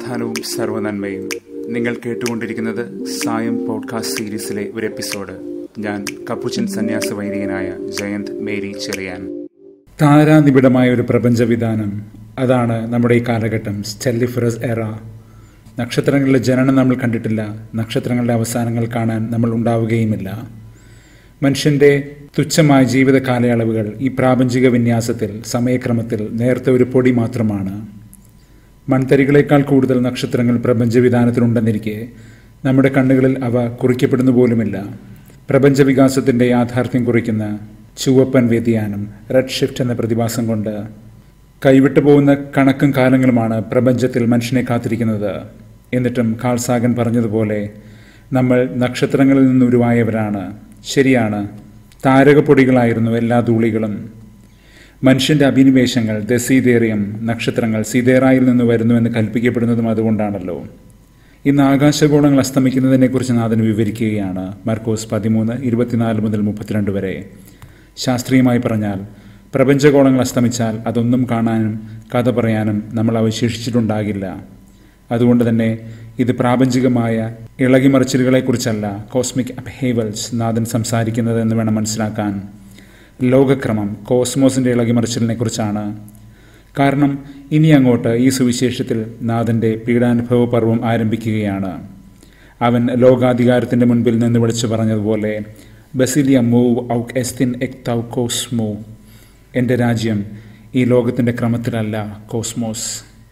സമാധാനവും സർവനന്മയും നിങ്ങൾ കേട്ടുകൊണ്ടിരിക്കുന്നത് സായം പോഡ്കാസ്റ്റ് സീരീസിലെ ഒരു എപ്പിസോഡ് ഞാൻ കപ്പുച്ചൻ സന്യാസ വൈദികനായ ജയന്ത് മേരി ചെറിയാൻ താരാനിബിഡമായ ഒരു പ്രപഞ്ചവിധാനം അതാണ് നമ്മുടെ ഈ കാലഘട്ടം സ്റ്റെല്ലിഫറസ് എറ നക്ഷത്രങ്ങളുടെ ജനനം നമ്മൾ കണ്ടിട്ടില്ല നക്ഷത്രങ്ങളുടെ അവസാനങ്ങൾ കാണാൻ നമ്മൾ ഉണ്ടാവുകയുമില്ല മനുഷ്യന്റെ തുച്ഛമായ ജീവിത കാലയളവുകൾ ഈ പ്രാപഞ്ചിക വിന്യാസത്തിൽ സമയക്രമത്തിൽ നേരത്തെ ഒരു പൊടി മാത്രമാണ് മൺതരികളേക്കാൾ കൂടുതൽ നക്ഷത്രങ്ങൾ പ്രപഞ്ചവിധാനത്തിലുണ്ടെന്നിരിക്കെ നമ്മുടെ കണ്ണുകളിൽ അവ കുറിക്കപ്പെടുന്നു പോലുമില്ല പ്രപഞ്ചവികാസത്തിന്റെ യാഥാർത്ഥ്യം കുറിക്കുന്ന ചുവപ്പൻ വ്യതിയാനം റെഡ് ഷിഫ്റ്റ് എന്ന പ്രതിഭാസം കൊണ്ട് കൈവിട്ടു പോകുന്ന കണക്കും കാലങ്ങളുമാണ് പ്രപഞ്ചത്തിൽ മനുഷ്യനെ കാത്തിരിക്കുന്നത് എന്നിട്ടും കാൾസാഗൻ പറഞ്ഞതുപോലെ നമ്മൾ നക്ഷത്രങ്ങളിൽ നിന്നുരുവായവരാണ് ശരിയാണ് താരകപ്പൊടികളായിരുന്നു എല്ലാ ധൂളികളും മനുഷ്യന്റെ അഭിനിവേശങ്ങൾ ദസീതേറിയം നക്ഷത്രങ്ങൾ സീതേറായിൽ നിന്ന് വരുന്നുവെന്ന് കൽപ്പിക്കപ്പെടുന്നതും അതുകൊണ്ടാണല്ലോ ഇന്ന് ആകാശഗോളങ്ങൾ അസ്തമിക്കുന്നതിനെക്കുറിച്ച് നാഥൻ വിവരിക്കുകയാണ് മർക്കോസ് പതിമൂന്ന് ഇരുപത്തിനാല് മുതൽ മുപ്പത്തിരണ്ട് വരെ ശാസ്ത്രീയമായി പറഞ്ഞാൽ പ്രപഞ്ചഗോളങ്ങൾ അസ്തമിച്ചാൽ അതൊന്നും കാണാനും കഥ പറയാനും നമ്മൾ അവശേഷിച്ചിട്ടുണ്ടാകില്ല അതുകൊണ്ട് തന്നെ ഇത് പ്രാപഞ്ചികമായ ഇളകിമറിച്ചിലുകളെക്കുറിച്ചല്ല കോസ്മിക് അപ്ഹേവൽസ് നാഥൻ സംസാരിക്കുന്നത് എന്ന് വേണം മനസ്സിലാക്കാൻ ലോകക്രമം കോസ്മോസിൻ്റെ ഇളകിമറിച്ചിലിനെ കുറിച്ചാണ് കാരണം ഇനി അങ്ങോട്ട് ഈ സുവിശേഷത്തിൽ നാഥൻ്റെ പീഡാനുഭവ പർവം ആരംഭിക്കുകയാണ് അവൻ ലോകാധികാരത്തിൻ്റെ മുൻപിൽ നിന്ന് വിളിച്ചു പറഞ്ഞതുപോലെ ബസിലിയ മൂവ് ഔക്ക് എസ്തിൻ എക് തൗ കോസ്മോ എൻ്റെ രാജ്യം ഈ ലോകത്തിൻ്റെ ക്രമത്തിലല്ല കോസ്മോസ്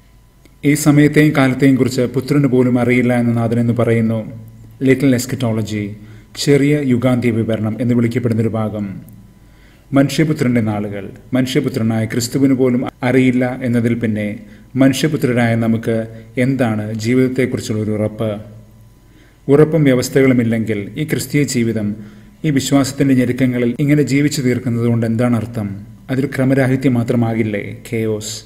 ഈ സമയത്തെയും കാലത്തെയും കുറിച്ച് പുത്രന് പോലും അറിയില്ല എന്ന് നാഥനെന്ന് പറയുന്നു ലിറ്റിൽ എസ്കറ്റോളജി ചെറിയ യുഗാന്ത്യ വിവരണം എന്ന് വിളിക്കപ്പെടുന്നൊരു ഭാഗം മനുഷ്യപുത്രന്റെ നാളുകൾ മനുഷ്യപുത്രനായ ക്രിസ്തുവിന് പോലും അറിയില്ല എന്നതിൽ പിന്നെ മനുഷ്യപുത്രരായ നമുക്ക് എന്താണ് ജീവിതത്തെക്കുറിച്ചുള്ള ഒരു ഉറപ്പ് ഉറപ്പും വ്യവസ്ഥകളുമില്ലെങ്കിൽ ഈ ക്രിസ്തീയ ജീവിതം ഈ വിശ്വാസത്തിന്റെ ഞെരുക്കങ്ങളിൽ ഇങ്ങനെ ജീവിച്ചു തീർക്കുന്നത് കൊണ്ട് എന്താണ് അർത്ഥം അതൊരു ക്രമരാഹിത്യം മാത്രമാകില്ലേ കെയോസ്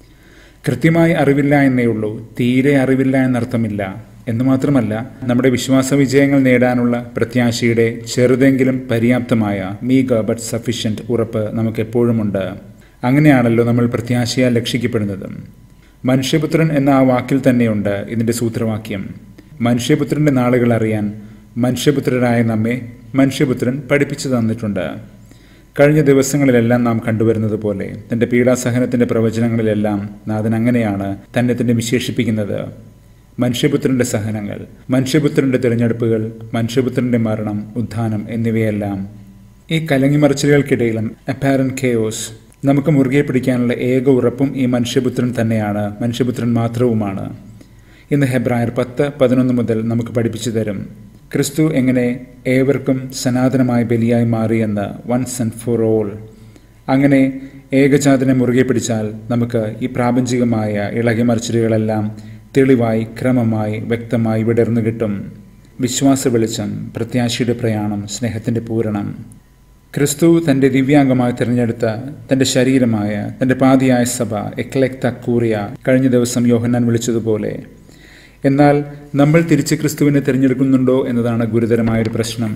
കൃത്യമായി അറിവില്ല എന്നേ ഉള്ളൂ തീരെ അറിവില്ല എന്നർത്ഥമില്ല എന്ന് മാത്രമല്ല നമ്മുടെ വിശ്വാസ വിജയങ്ങൾ നേടാനുള്ള പ്രത്യാശയുടെ ചെറുതെങ്കിലും പര്യാപ്തമായ മീഗ ബട്ട് സഫിഷ്യന്റ് ഉറപ്പ് നമുക്ക് എപ്പോഴുമുണ്ട് അങ്ങനെയാണല്ലോ നമ്മൾ പ്രത്യാശയാൽ രക്ഷിക്കപ്പെടുന്നത് മനുഷ്യപുത്രൻ എന്ന ആ വാക്കിൽ തന്നെയുണ്ട് ഇതിന്റെ സൂത്രവാക്യം മനുഷ്യപുത്രന്റെ നാളുകൾ അറിയാൻ മനുഷ്യപുത്രരായ നമ്മെ മനുഷ്യപുത്രൻ പഠിപ്പിച്ചു തന്നിട്ടുണ്ട് കഴിഞ്ഞ ദിവസങ്ങളിലെല്ലാം നാം കണ്ടുവരുന്നത് പോലെ തന്റെ പീഡാസഹനത്തിന്റെ പ്രവചനങ്ങളിലെല്ലാം നാഥൻ അങ്ങനെയാണ് തന്നെ തന്നെ വിശേഷിപ്പിക്കുന്നത് മനുഷ്യപുത്രന്റെ സഹനങ്ങൾ മനുഷ്യപുത്രന്റെ തിരഞ്ഞെടുപ്പുകൾ മനുഷ്യപുത്രന്റെ മരണം ഉത്ഥാനം എന്നിവയെല്ലാം ഈ കലങ്ങിമറിച്ചിലുകൾക്കിടയിലും അപ്പാരൻ കെയോസ് നമുക്ക് മുറുകെ പിടിക്കാനുള്ള ഏക ഉറപ്പും ഈ മനുഷ്യപുത്രൻ തന്നെയാണ് മനുഷ്യപുത്രൻ മാത്രവുമാണ് ഇന്ന് ഹെബ്രായർ പത്ത് പതിനൊന്ന് മുതൽ നമുക്ക് പഠിപ്പിച്ചു തരും ക്രിസ്തു എങ്ങനെ ഏവർക്കും സനാതനമായ ബലിയായി മാറിയെന്ന് വൺസ് ആൻഡ് ഫോർ ഓൾ അങ്ങനെ ഏകജാതനെ മുറുകെ പിടിച്ചാൽ നമുക്ക് ഈ പ്രാപഞ്ചികമായ ഇളകിമറിച്ചിലുകളെല്ലാം തെളിവായി ക്രമമായി വ്യക്തമായി വിടർന്നു കിട്ടും വിശ്വാസ വെളിച്ചം പ്രത്യാശയുടെ പ്രയാണം സ്നേഹത്തിന്റെ പൂരണം ക്രിസ്തു തന്റെ ദിവ്യാംഗമായി തിരഞ്ഞെടുത്ത തന്റെ ശരീരമായ തന്റെ പാതിയായ സഭ എക്ലെക്ത കൂറിയ കഴിഞ്ഞ ദിവസം യോഹന്നാൻ വിളിച്ചതുപോലെ എന്നാൽ നമ്മൾ തിരിച്ച് ക്രിസ്തുവിനെ തിരഞ്ഞെടുക്കുന്നുണ്ടോ എന്നതാണ് ഗുരുതരമായൊരു പ്രശ്നം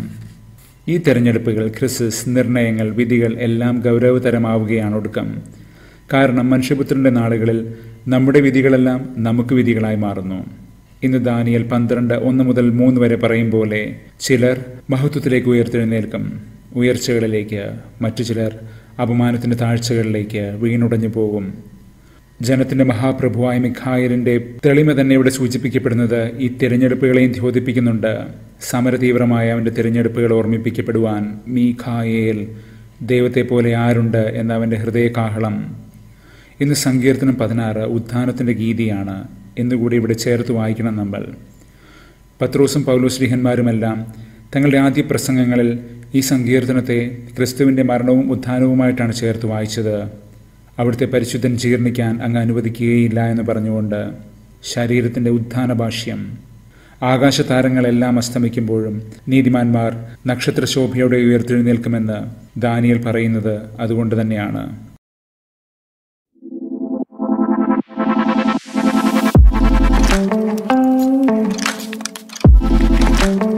ഈ തിരഞ്ഞെടുപ്പുകൾ ക്രിസിസ് നിർണയങ്ങൾ വിധികൾ എല്ലാം ഗൗരവതരമാവുകയാണ് ഒടുക്കം കാരണം മനുഷ്യപുത്രന്റെ നാളുകളിൽ നമ്മുടെ വിധികളെല്ലാം നമുക്ക് വിധികളായി മാറുന്നു ഇന്ന് ദാനിയൽ പന്ത്രണ്ട് ഒന്ന് മുതൽ മൂന്ന് വരെ പറയും പോലെ ചിലർ മഹത്വത്തിലേക്ക് ഉയർത്തെഴുന്നേൽക്കും ഉയർച്ചകളിലേക്ക് മറ്റു ചിലർ അപമാനത്തിന്റെ താഴ്ചകളിലേക്ക് വീണുടഞ്ഞു പോകും ജനത്തിന്റെ മഹാപ്രഭുവായ മിഖായലിന്റെ തെളിമ തന്നെ ഇവിടെ സൂചിപ്പിക്കപ്പെടുന്നത് ഈ തിരഞ്ഞെടുപ്പുകളെയും ദ്യോതിപ്പിക്കുന്നുണ്ട് സമരതീവ്രമായ അവന്റെ തിരഞ്ഞെടുപ്പുകൾ ഓർമ്മിപ്പിക്കപ്പെടുവാൻ മീഖായേൽ ദൈവത്തെ പോലെ ആരുണ്ട് എന്ന അവന്റെ ഹൃദയകാഹളം ഇന്ന് സങ്കീർത്തനം പതിനാറ് ഉത്ഥാനത്തിന്റെ ഗീതിയാണ് എന്നുകൂടി ഇവിടെ ചേർത്ത് വായിക്കണം നമ്മൾ പത്രോസും പൗലോശ്രീഹന്മാരുമെല്ലാം തങ്ങളുടെ ആദ്യ പ്രസംഗങ്ങളിൽ ഈ സങ്കീർത്തനത്തെ ക്രിസ്തുവിന്റെ മരണവും ഉത്ഥാനവുമായിട്ടാണ് ചേർത്ത് വായിച്ചത് അവിടുത്തെ പരിശുദ്ധൻ ജീർണിക്കാൻ അങ്ങ് അനുവദിക്കുകയില്ല എന്ന് പറഞ്ഞുകൊണ്ട് ശരീരത്തിന്റെ ഉത്ഥാന ഭാഷ്യം ആകാശതാരങ്ങളെല്ലാം അസ്തമിക്കുമ്പോഴും നീതിമാന്മാർ നക്ഷത്രശോഭയോടെ ഉയർത്തെഴുന്നേൽക്കുമെന്ന് ദാനിയൽ പറയുന്നത് അതുകൊണ്ട് തന്നെയാണ് thank you